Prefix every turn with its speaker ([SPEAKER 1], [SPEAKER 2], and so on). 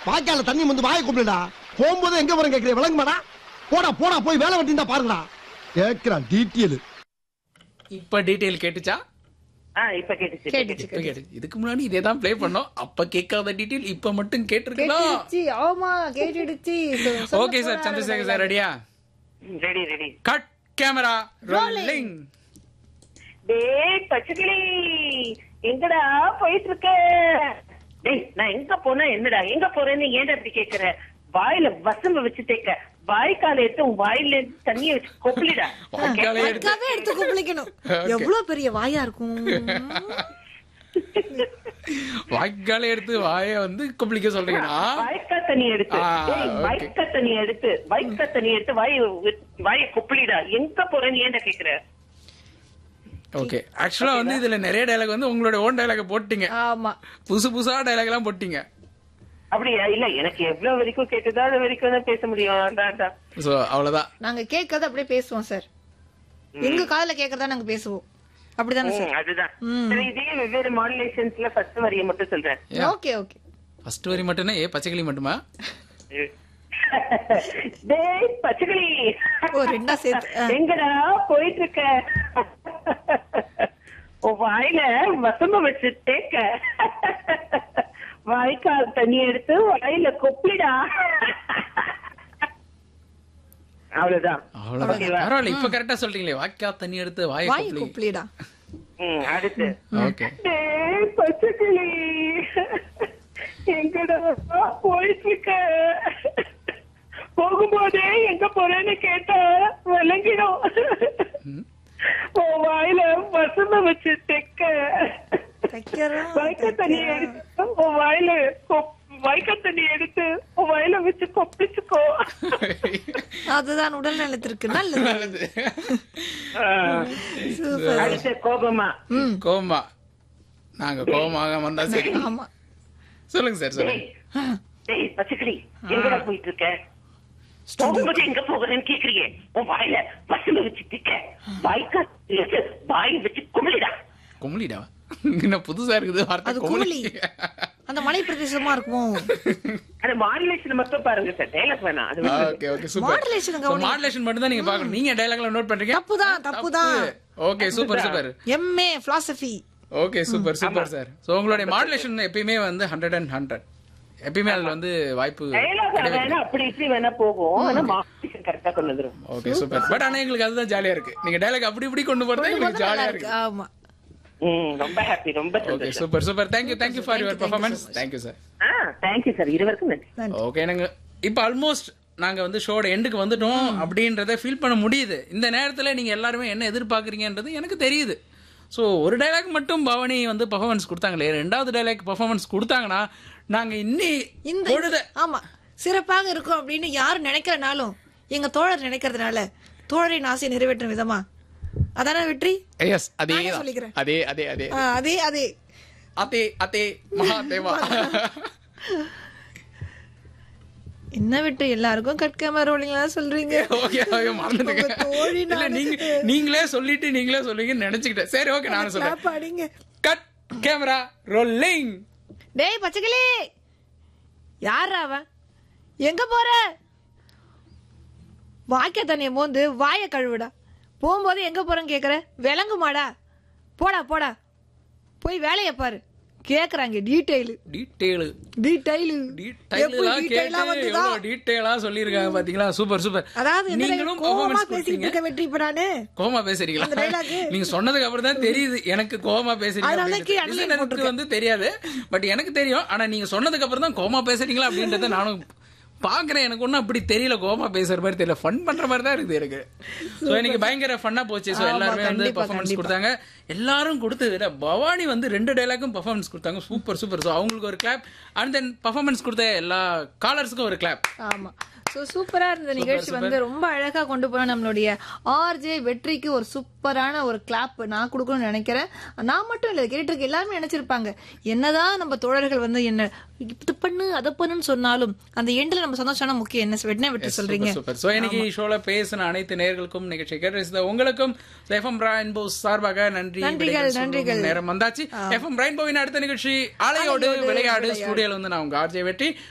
[SPEAKER 1] வாய்க்கால தண்ணி வந்து வாயை கும்பிடுடா போகும்போது எங்க போறேன் கேக்குறேன் விளங்குமாடா போடா போடா போய் வேலை வெட்டிந்தா பாருங்கடா கேக்குறான் டீட்டெயில்
[SPEAKER 2] இப்ப டீடைல் கேட்டுச்சா
[SPEAKER 3] ஆ இப்ப கேட்டுச்சு
[SPEAKER 4] கேட்டுச்சு
[SPEAKER 2] இப்ப கேட்டு இதுக்கு முன்னாடி இதே தான் ப்ளே பண்ணோம் அப்ப கேட்காத டீடைல் இப்ப மட்டும் கேட்டிருக்கலாம்
[SPEAKER 4] கேட்டுடுச்சு ஆமா கேட்டுடுச்சு சொ- சொல்ல
[SPEAKER 2] ஓகே சார்
[SPEAKER 4] போறாரு
[SPEAKER 2] சந்திரசேகர் சார் ரெடியா
[SPEAKER 3] ready ready
[SPEAKER 2] cut camera rolling
[SPEAKER 3] டேய் பச்சைக்கிளி எங்கடா போயிட்டு இருக்க டேய் நான் எங்க போனா என்னடா எங்க போறேன்னு ஏன்டா இப்படி கேக்குற வாயில வசம்ப வச்சு தேக்க வாய்க்கால எடுத்து உன் வாயில இருந்து தண்ணிய வச்சு கொப்பளிடா
[SPEAKER 2] வாய்க்காலே எடுத்து
[SPEAKER 4] அதுக்காகவே எடுத்து குப்பிளிக்கணும்
[SPEAKER 2] Okay.
[SPEAKER 4] எவ்வளவு பெரிய வாயா இருக்கும்
[SPEAKER 2] வாய்க்காலே எடுத்து வாய வந்து கொப்பளிக்க சொல்றீங்களா
[SPEAKER 3] வாய்க்கா தண்ணி எடுத்து
[SPEAKER 2] ஆ,
[SPEAKER 3] டேய்,
[SPEAKER 2] okay.
[SPEAKER 3] வாய்க்கா தண்ணி எடுத்து வாய்க்கா தண்ணி எடுத்து வாய வாய கொப்பளிடா எங்க போறேன்னு ஏன்டா கேக்குற
[SPEAKER 2] ஓகே ஆக்சுவலா வந்து இதுல நிறைய டயலாக் வந்து உங்களோட ஓன் டயலாக் போட்டீங்க
[SPEAKER 4] ஆமா
[SPEAKER 2] புதுசு புதுசா டயலாக் எல்லாம் போட்டீங்க
[SPEAKER 3] அப்படியா இல்ல எனக்கு எவ்வளவு வரைக்கும் கேட்டதோ அது வரைக்கும் தான் பேச முடியும் அதான், அதான்.
[SPEAKER 2] சோ அவ்வளவுதான்
[SPEAKER 4] நாங்க கேட்கறத அப்படியே பேசுவோம் சார் எங்க காதுல கேட்கறதா நாங்க பேசுவோம் அப்படிதானே
[SPEAKER 3] ம்,
[SPEAKER 4] சார்
[SPEAKER 3] அதுதான்
[SPEAKER 4] ம்.
[SPEAKER 3] சரி இதே வெவ்வேறு மாடுலேஷன்ஸ்ல ஃபர்ஸ்ட் வரியை மட்டும் சொல்றேன்
[SPEAKER 4] ஓகே ஓகே
[SPEAKER 2] ஃபர்ஸ்ட் வரி மட்டும்னா ஏ பச்சைக்கிளி மட்டுமா
[SPEAKER 3] டேய் பச்சைக்கிளி
[SPEAKER 4] ஓ, ரெண்டா சேர்த்து, ஆ.
[SPEAKER 3] எங்கடா போயிட்டு இருக்க உன் வாயில வசம்ப வச்சு தேக்க வாய்க்கால் தண்ணி எடுத்து வாயில கொப்பிடா அவ்வளவுதான்
[SPEAKER 2] அவ்வளவுதான்
[SPEAKER 3] ஓகேவா?
[SPEAKER 2] பரவாயில்ல இப்ப கரெக்டா சொல்றீங்களே வாய்க்கா தண்ணி எடுத்து வாய
[SPEAKER 4] வாய்
[SPEAKER 2] கொப்பளி
[SPEAKER 4] குப்பிளிடா
[SPEAKER 3] ம், அடுத்து
[SPEAKER 2] ஓகே
[SPEAKER 3] டேய் பச்சைக்கிளி எங்கடா போயிட்டு இருக்க போகும்போதே எங்க போறேன்னு கேட்டா விளங்கிடும் உன் வாயில வசந்த வச்சு தெக்க
[SPEAKER 4] தைக்கிறோம்,
[SPEAKER 3] வைக்க தண்ணி எடுத்து உன் வாயில கொப்- வைக்க தண்ணி எடுத்து உன் வாயில வச்சு கொப்பிச்சுக்கோ
[SPEAKER 4] அதுதான் உடல் நலத்திற்கு நல்லது
[SPEAKER 2] நல்லது
[SPEAKER 4] சூப்பர்
[SPEAKER 3] அடுத்த கோபமா
[SPEAKER 2] கோமா நாங்க கோபமாக வந்தா சரி
[SPEAKER 4] ஆமா
[SPEAKER 2] சொல்லுங்க சார் சொல்லுங்க
[SPEAKER 3] டேய் டேய் பச்சைக்கிளி எங்கடா போயிட்டு இருக்க போகும்போது எங்க போகிறேன்னு கேக்குறியே உன் வாயில வசந்த வச்சு திக்க வாய்க்கா வச்சு வாய் வச்சு குமிழிடா
[SPEAKER 2] குமுளிடா என்ன புதுசா இருக்குது வார்த்தை
[SPEAKER 4] அது
[SPEAKER 2] குமுளி
[SPEAKER 4] குமுளி. அந்த மலை பிரதேசமா இருக்குமோ
[SPEAKER 3] அந்த மாடுலேஷன் மட்டும் பாருங்க சார் டைலாக் வேணாம் அது விட்டுருங்க.
[SPEAKER 2] ஓகே ஓகே சூப்பர்
[SPEAKER 4] Modulation கவனி.
[SPEAKER 2] மாடுலேஷன் மட்டும் தான் நீங்க பார்க்கணும் நீங்க டயலாக்ல நோட் பண்றீங்க
[SPEAKER 4] தப்புதான் தப்புதான்
[SPEAKER 2] okay super super
[SPEAKER 4] MA philosophy
[SPEAKER 2] okay super super sir so உங்களுடைய மாடுலேஷன் எப்பயுமே வந்து ஹண்ட்ரட் அண்ட் ஹண்ட்ரட் எப்பயுமே அதுல வந்து வாய்ப்பு
[SPEAKER 3] டைலாக் வேணா அப்படி இப்படி வேணா போகும் ஆனா மாடுலேஷன் கரெக்டா கொண்டு வந்துரும்
[SPEAKER 2] ஓகே சூப்பர் பட் ஆனா எங்களுக்கு அதுதான் ஜாலியா இருக்கு நீங்க டயலாக் அப்படி இப்படி கொண்டு போறது எங்களுக்கு ஜாலியா இருக்கு
[SPEAKER 4] ஆமா
[SPEAKER 3] ம், ரொம்ப ஹாப்பி ரொம்ப
[SPEAKER 2] ஓகே
[SPEAKER 3] சந்தோஷம்
[SPEAKER 2] super super thank you thank you for your performance thank you sir
[SPEAKER 3] ஆ தேங்க்யூ சார் இருவருக்கும் நன்றி
[SPEAKER 2] ஓகே நாங்க இப்போ ஆல்மோஸ்ட் நாங்க வந்து ஷோட எண்டுக்கு வந்துட்டோம் அப்படின்றத ஃபீல் பண்ண முடியுது இந்த நேரத்துல நீங்க எல்லாருமே என்ன எதிர்பார்க்குறீங்கன்றது எனக்கு தெரியுது ஸோ ஒரு டைலாக் மட்டும் பவானி வந்து பர்ஃபார்மன்ஸ் கொடுத்தாங்களே ரெண்டாவது டைலாக் பர்ஃபார்மன்ஸ் கொடுத்தாங்கன்னா நாங்க இன்னி
[SPEAKER 4] இந்த
[SPEAKER 2] பொழுத
[SPEAKER 4] ஆமா சிறப்பாக இருக்கும் அப்படின்னு யாரும் நினைக்கிறனாலும் எங்க தோழர் நினைக்கிறதுனால தோழரின் ஆசையை நிறைவேற்றும் விதமா அதானே வெற்றி
[SPEAKER 2] எஸ் அதே
[SPEAKER 4] நானே
[SPEAKER 2] தான்.
[SPEAKER 4] சொல்லிக்கிறேன்.
[SPEAKER 2] அதே அதே அதே
[SPEAKER 4] ஆ, அதே அதே
[SPEAKER 2] அதே அதே மகாதேவா
[SPEAKER 4] என்ன விட்டு எல்லாருக்கும் கட்காம ரோலிங்களா சொல்றீங்க
[SPEAKER 2] ஓகே ஓகே மறந்துட்டுங்க
[SPEAKER 4] உங்க தோழி
[SPEAKER 2] இல்ல
[SPEAKER 4] நானு.
[SPEAKER 2] நீங்க நீங்களே சொல்லிட்டு நீங்களே சொல்லுவீங்கன்னு நினைச்சுக்கிட்டேன் சரி ஓகே நானும் சொல்றேன்
[SPEAKER 4] clap அடிங்க
[SPEAKER 2] கட் கேமரா ரோலிங்
[SPEAKER 4] டேய் பச்சைக்கிளி யாரா அவன் எங்க போற வாய்க்க தண்ணிய மோந்து வாய கழுவுடா போகும்போது எங்க போறேன்னு கேக்குற விளங்குமாடா போடா போடா போய் வேலைய பாரு கேக்குறாங்க டீடைல்
[SPEAKER 2] டீட்டெயில்
[SPEAKER 4] டீடைல்
[SPEAKER 2] டீட்டெயிலா கேட்டு எவ்வளவு டீட்டெயிலா சொல்லிருக்காங்க பாத்தீங்களா சூப்பர் சூப்பர்
[SPEAKER 4] அதாவது எந்த
[SPEAKER 2] நீங்களும்
[SPEAKER 4] கோவமா
[SPEAKER 2] performance
[SPEAKER 4] பேசிட்டு
[SPEAKER 2] கொடுத்தீங்க
[SPEAKER 4] இருக்க வெற்றி இப்ப நானு
[SPEAKER 2] கோமா பேசுறீங்களா
[SPEAKER 4] அந்த dialogue.
[SPEAKER 2] நீங்க சொன்னதுக்கு அப்புறம் தான் தெரியுது எனக்கு கோமா பேசுறீங்க
[SPEAKER 4] அதனால தான் கீழே
[SPEAKER 2] அப்படின்றது.
[SPEAKER 4] underline
[SPEAKER 2] Listener க்கு வந்து தெரியாது பட் எனக்கு தெரியும் ஆனா நீங்க சொன்னதுக்கு அப்புறம் தான் கோமா பேசுறீங்களா அப்படின்றத நானும் பாக்குறேன் எனக்கு ஒன்னும் அப்படி தெரியல கோமா பேசுற மாதிரி தெரியல ஃபன் பண்ற மாதிரி தான் இருக்குது எனக்கு சோ இன்னைக்கு பயங்கர ஃபன்னா போச்சு சோ
[SPEAKER 4] ஆமா,
[SPEAKER 2] எல்லாருமே வந்து
[SPEAKER 4] கண்டிப்பா,
[SPEAKER 2] பெர்ஃபார்மன்ஸ்
[SPEAKER 4] கண்டிப்பா.
[SPEAKER 2] கொடுத்தாங்க எல்லாரும் கொடுத்தது விட பவானி வந்து ரெண்டு டைலாக்கும் பெர்ஃபார்மன்ஸ் கொடுத்தாங்க சூப்பர் சூப்பர் சோ அவங்களுக்கு ஒரு கிளாப் அண்ட் தென் பெர்ஃபார்மன்ஸ் கொடுத்த எல்லா காலர்ஸ்க்கும் ஒரு கிளாப்
[SPEAKER 4] ஆமா சோ சூப்பரா இருந்த நிகழ்ச்சி வந்து ரொம்ப அழகா கொண்டு போன நம்மளுடைய ஆர்ஜே வெற்றிக்கு ஒரு சூப்பரான ஒரு கிளாப் நான் கொடுக்கணும்னு நினைக்கிறேன் நான் மட்டும் இல்ல கேட்டு இருக்க எல்லாருமே நினைச்சிருப்பாங்க என்னதான் நம்ம தோழர்கள் வந்து என்ன இது பண்ணு அதை பண்ணுன்னு சொன்னாலும் அந்த எண்ட்ல நம்ம சந்தோஷம் முக்கியம் என்ன வெட்டினா விட்டு சொல்றீங்க
[SPEAKER 2] சூப்பர் சோ இன்னைக்கு ஷோல பேசின அனைத்து நேயர்களுக்கும் நிகழ்ச்சி கேட்டு உங்களுக்கும் எஃப்எம் ரெயின்போ சார்பாக நன்றி
[SPEAKER 4] நன்றிகள்,
[SPEAKER 2] விடைகள் சொல்லும்
[SPEAKER 4] நன்றிகள்.
[SPEAKER 2] நேரம் வந்தாச்சு எஃப்எம் ரெயின்போவின் அடுத்த நிகழ்ச்சி அலையோடு விளையாடு ஸ்டுடியோல வந்து நான் உங்க ஆர்ஜே வெற்றி